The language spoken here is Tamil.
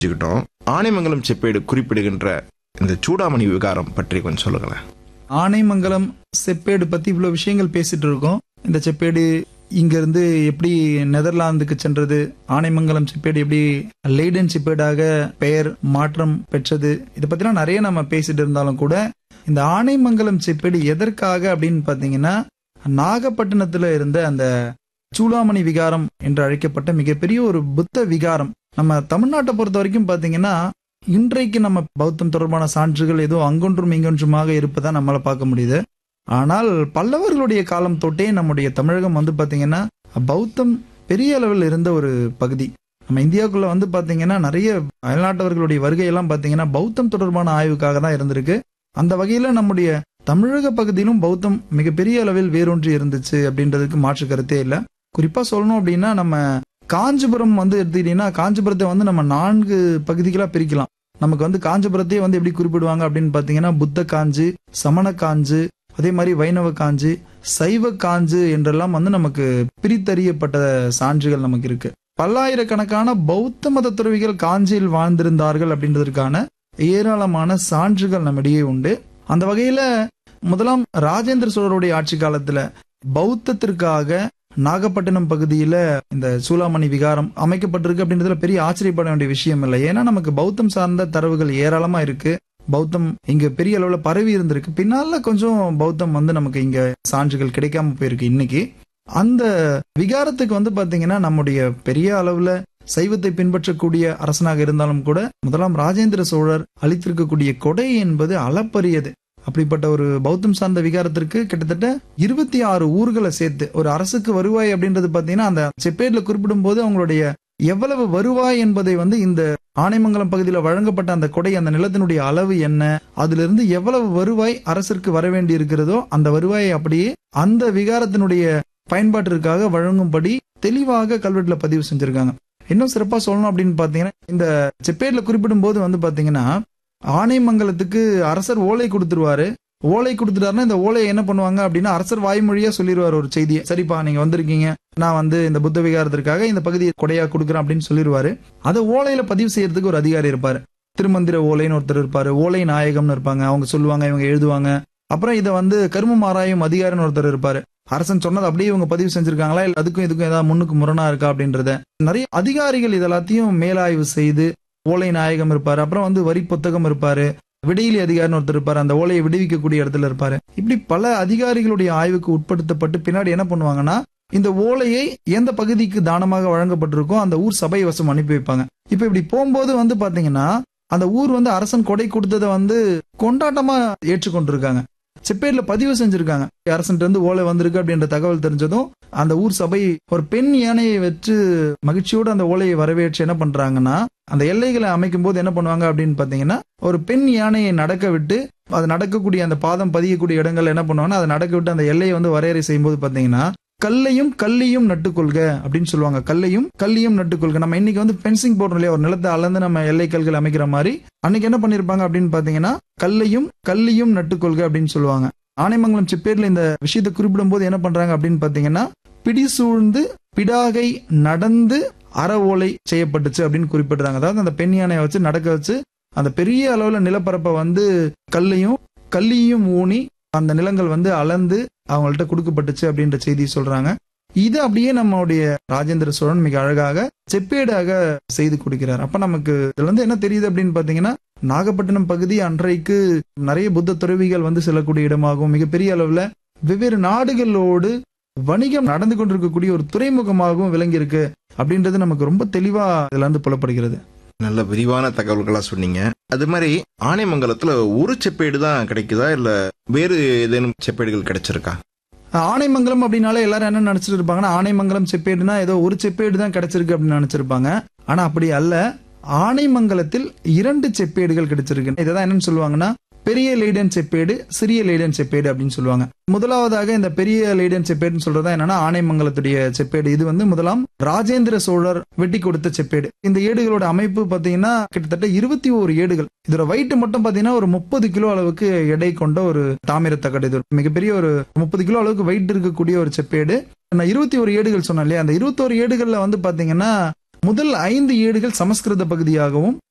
தெரிஞ்சுக்கிட்டோம் ஆனைமங்கலம் செப்பேடு குறிப்பிடுகின்ற இந்த சூடாமணி விகாரம் பற்றி கொஞ்சம் சொல்லுங்களேன் ஆனைமங்கலம் செப்பேடு பத்தி இவ்வளவு விஷயங்கள் பேசிட்டு இருக்கோம் இந்த செப்பேடு இங்க இருந்து எப்படி நெதர்லாந்துக்கு சென்றது ஆனைமங்கலம் செப்பேடு எப்படி லெய்டன் செப்பேடாக பெயர் மாற்றம் பெற்றது இதை பத்திலாம் நிறைய நம்ம பேசிட்டு இருந்தாலும் கூட இந்த ஆனைமங்கலம் செப்பேடு எதற்காக அப்படின்னு பாத்தீங்கன்னா நாகப்பட்டினத்துல இருந்த அந்த சூடாமணி விகாரம் என்று அழைக்கப்பட்ட மிகப்பெரிய ஒரு புத்த விகாரம் நம்ம தமிழ்நாட்டை பொறுத்த வரைக்கும் பாத்தீங்கன்னா இன்றைக்கு நம்ம பௌத்தம் தொடர்பான சான்றுகள் ஏதோ அங்கொன்றும் இங்கொன்றுமாக இருப்பதா நம்மளால பார்க்க முடியுது ஆனால் பல்லவர்களுடைய காலம் தொட்டே நம்முடைய தமிழகம் வந்து பாத்தீங்கன்னா பௌத்தம் பெரிய அளவில் இருந்த ஒரு பகுதி நம்ம இந்தியாவுக்குள்ள வந்து பாத்தீங்கன்னா நிறைய அயல்நாட்டவர்களுடைய வருகையெல்லாம் பாத்தீங்கன்னா பௌத்தம் தொடர்பான ஆய்வுக்காக தான் இருந்திருக்கு அந்த வகையில நம்முடைய தமிழக பகுதியிலும் பௌத்தம் மிகப்பெரிய அளவில் வேரூன்றி இருந்துச்சு அப்படின்றதுக்கு மாற்று கருத்தே இல்லை குறிப்பா சொல்லணும் அப்படின்னா நம்ம காஞ்சிபுரம் வந்து எடுத்துக்கிட்டீங்கன்னா காஞ்சிபுரத்தை வந்து நம்ம நான்கு பகுதிகளா பிரிக்கலாம் நமக்கு வந்து காஞ்சிபுரத்தையே வந்து எப்படி குறிப்பிடுவாங்க அப்படின்னு பாத்தீங்கன்னா புத்த காஞ்சி சமண காஞ்சு அதே மாதிரி வைணவ காஞ்சி சைவ காஞ்சு என்றெல்லாம் வந்து நமக்கு பிரித்தறியப்பட்ட சான்றுகள் நமக்கு இருக்கு பல்லாயிரக்கணக்கான பௌத்த மத துறவிகள் காஞ்சியில் வாழ்ந்திருந்தார்கள் அப்படின்றதற்கான ஏராளமான சான்றுகள் நம்மிடையே உண்டு அந்த வகையில முதலாம் ராஜேந்திர சோழருடைய ஆட்சி காலத்துல பௌத்தத்திற்காக நாகப்பட்டினம் பகுதியில இந்த சூலாமணி விகாரம் அமைக்கப்பட்டிருக்கு அப்படின்றதுல பெரிய ஆச்சரியப்பட வேண்டிய விஷயம் இல்லை ஏன்னா நமக்கு பௌத்தம் சார்ந்த தரவுகள் ஏராளமா இருக்கு பௌத்தம் இங்க பெரிய அளவுல பரவி இருந்திருக்கு பின்னால கொஞ்சம் பௌத்தம் வந்து நமக்கு இங்க சான்றுகள் கிடைக்காம போயிருக்கு இன்னைக்கு அந்த விகாரத்துக்கு வந்து பாத்தீங்கன்னா நம்முடைய பெரிய அளவுல சைவத்தை பின்பற்றக்கூடிய அரசனாக இருந்தாலும் கூட முதலாம் ராஜேந்திர சோழர் அளித்திருக்கக்கூடிய கொடை என்பது அளப்பரியது அப்படிப்பட்ட ஒரு பௌத்தம் சார்ந்த விகாரத்திற்கு கிட்டத்தட்ட இருபத்தி ஆறு ஊர்களை சேர்த்து ஒரு அரசுக்கு வருவாய் அப்படின்றது பாத்தீங்கன்னா அந்த செப்பேட்ல குறிப்பிடும் போது அவங்களுடைய எவ்வளவு வருவாய் என்பதை வந்து இந்த ஆனைமங்கலம் பகுதியில் வழங்கப்பட்ட அந்த கொடை அந்த நிலத்தினுடைய அளவு என்ன அதுல இருந்து எவ்வளவு வருவாய் அரசிற்கு வர வேண்டி இருக்கிறதோ அந்த வருவாயை அப்படியே அந்த விகாரத்தினுடைய பயன்பாட்டிற்காக வழங்கும்படி தெளிவாக கல்வெட்டுல பதிவு செஞ்சிருக்காங்க இன்னும் சிறப்பா சொல்லணும் அப்படின்னு பாத்தீங்கன்னா இந்த செப்பேட்ல குறிப்பிடும் போது வந்து பாத்தீங்கன்னா ஆனைமங்கலத்துக்கு அரசர் ஓலை கொடுத்துருவாரு ஓலை கொடுத்துட்டாருன்னா இந்த ஓலையை என்ன பண்ணுவாங்க அப்படின்னா அரசர் வாய்மொழியா சொல்லிடுவார் ஒரு செய்தியை சரிப்பா நீங்க வந்திருக்கீங்க நான் வந்து இந்த புத்த விகாரத்திற்காக இந்த பகுதியை கொடையா கொடுக்குறேன் அப்படின்னு சொல்லிடுவாரு அதை ஓலையில பதிவு செய்யறதுக்கு ஒரு அதிகாரி இருப்பாரு திருமந்திர ஓலைன்னு ஒருத்தர் இருப்பாரு ஓலை நாயகம்னு இருப்பாங்க அவங்க சொல்லுவாங்க இவங்க எழுதுவாங்க அப்புறம் இதை வந்து கருமம் ஆராயும் அதிகாரின்னு ஒருத்தர் இருப்பாரு அரசன் சொன்னது அப்படியே இவங்க பதிவு செஞ்சிருக்காங்களா இல்ல அதுக்கும் இதுக்கும் ஏதாவது முன்னுக்கு முரணா இருக்கா அப்படின்றத நிறைய அதிகாரிகள் இதெல்லாத்தையும் மேலாய்வு செய்து ஓலை நாயகம் இருப்பாரு அப்புறம் வந்து வரி புத்தகம் இருப்பாரு விடையிலி அதிகாரின்னு ஒருத்தர் இருப்பாரு அந்த ஓலையை விடுவிக்கக்கூடிய இடத்துல இருப்பாரு இப்படி பல அதிகாரிகளுடைய ஆய்வுக்கு உட்படுத்தப்பட்டு பின்னாடி என்ன பண்ணுவாங்கன்னா இந்த ஓலையை எந்த பகுதிக்கு தானமாக வழங்கப்பட்டிருக்கோ அந்த ஊர் சபை வசம் அனுப்பி வைப்பாங்க இப்ப இப்படி போகும்போது வந்து பாத்தீங்கன்னா அந்த ஊர் வந்து அரசன் கொடை கொடுத்ததை வந்து கொண்டாட்டமா ஏற்றுக்கொண்டிருக்காங்க செப்பேட்ல பதிவு செஞ்சிருக்காங்க அரசன் இருந்து ஓலை வந்திருக்கு அப்படின்ற தகவல் தெரிஞ்சதும் அந்த ஊர் சபை ஒரு பெண் யானையை வச்சு மகிழ்ச்சியோடு அந்த ஓலையை வரவேற்று என்ன பண்றாங்கன்னா அந்த எல்லைகளை அமைக்கும் போது என்ன பண்ணுவாங்க அப்படின்னு பாத்தீங்கன்னா ஒரு பெண் யானையை நடக்க விட்டு அது நடக்கக்கூடிய அந்த பாதம் பதியக்கூடிய இடங்கள் என்ன பண்ணுவாங்கன்னா அதை நடக்க விட்டு அந்த எல்லையை வந்து வரையறை செய்யும் போது பாத்தீங்கன்னா கல்லையும் கல்லியும் நட்டுக்கொள்க அப்படின்னு சொல்லுவாங்க கல்லையும் கல்லியும் நட்டுக்கொள்க நம்ம இன்னைக்கு வந்து பென்சிங் போடுறோம் இல்லையா ஒரு நிலத்தை அளந்து நம்ம எல்லை கல்கள் அமைக்கிற மாதிரி அன்னைக்கு என்ன பண்ணிருப்பாங்க அப்படின்னு பாத்தீங்கன்னா கல்லையும் கல்லியும் நட்டுக்கொள்க அப்படின்னு சொல்லுவாங்க ஆனைமங்கலம் சிப்பேர்ல இந்த விஷயத்தை குறிப்பிடும் போது என்ன பண்றாங்க அப்படின்னு பாத்தீங்கன்னா பிடி சூழ்ந்து பிடாகை நடந்து அற ஓலை செய்யப்பட்டுச்சு அப்படின்னு குறிப்பிடுறாங்க அதாவது அந்த பெண் யானையை வச்சு நடக்க வச்சு அந்த பெரிய அளவுல நிலப்பரப்பை வந்து கல்லையும் கல்லியும் ஊனி அந்த நிலங்கள் வந்து அளந்து அவங்கள்ட்ட கொடுக்கப்பட்டுச்சு அப்படின்ற செய்தி சொல்றாங்க இது அப்படியே நம்மளுடைய ராஜேந்திர சோழன் மிக அழகாக செப்பேடாக செய்து கொடுக்கிறார் அப்ப நமக்கு இதுல இருந்து என்ன தெரியுது அப்படின்னு பாத்தீங்கன்னா நாகப்பட்டினம் பகுதி அன்றைக்கு நிறைய புத்த துறவிகள் வந்து செல்லக்கூடிய இடமாகவும் மிகப்பெரிய அளவுல வெவ்வேறு நாடுகளோடு வணிகம் நடந்து கொண்டிருக்கக்கூடிய ஒரு துறைமுகமாகவும் விளங்கி இருக்கு அப்படின்றது நமக்கு ரொம்ப தெளிவா இதுல இருந்து புலப்படுகிறது நல்ல விரிவான தகவல்களா சொன்னீங்க அது மாதிரி ஆனைமங்கலத்துல ஒரு செப்பேடு தான் கிடைக்குதா இல்ல வேறு ஏதேனும் செப்பேடுகள் கிடைச்சிருக்கா ஆனைமங்கலம் அப்படின்னாலே எல்லாரும் என்ன நினைச்சிட்டு இருப்பாங்கன்னா ஆனைமங்கலம் செப்பேடுனா ஏதோ ஒரு செப்பேடு தான் கிடைச்சிருக்கு அப்படின்னு நினைச்சிருப்பாங்க ஆனா அப்படி அல்ல ஆனைமங்கலத்தில் இரண்டு செப்பேடுகள் கிடைச்சிருக்கு இதான் என்னன்னு சொல்லுவாங்கன்னா பெரிய லேடன் செப்பேடு சிறிய லேடன் செப்பேடு அப்படின்னு சொல்லுவாங்க முதலாவதாக இந்த பெரிய லேடன் செப்பேடுன்னு சொல்றதா என்னன்னா ஆனைமங்கலத்துடைய செப்பேடு இது வந்து முதலாம் ராஜேந்திர சோழர் வெட்டி கொடுத்த செப்பேடு இந்த ஏடுகளோட அமைப்பு பாத்தீங்கன்னா கிட்டத்தட்ட இருபத்தி ஓரு ஏடுகள் இதோட வயிட்டு மட்டும் பாத்தீங்கன்னா ஒரு முப்பது கிலோ அளவுக்கு எடை கொண்ட ஒரு தாமிர தகடு இது மிகப்பெரிய ஒரு முப்பது கிலோ அளவுக்கு வெயிட் இருக்கக்கூடிய ஒரு செப்பேடு நான் இருபத்தி ஒரு ஏடுகள் சொன்னேன் இல்லையா அந்த இருபத்தோரு ஏடுகள்ல வந்து பாத்தீங்கன்னா முதல் ஐந்து ஏடுகள் சமஸ்கிருத பகுதியாகவும்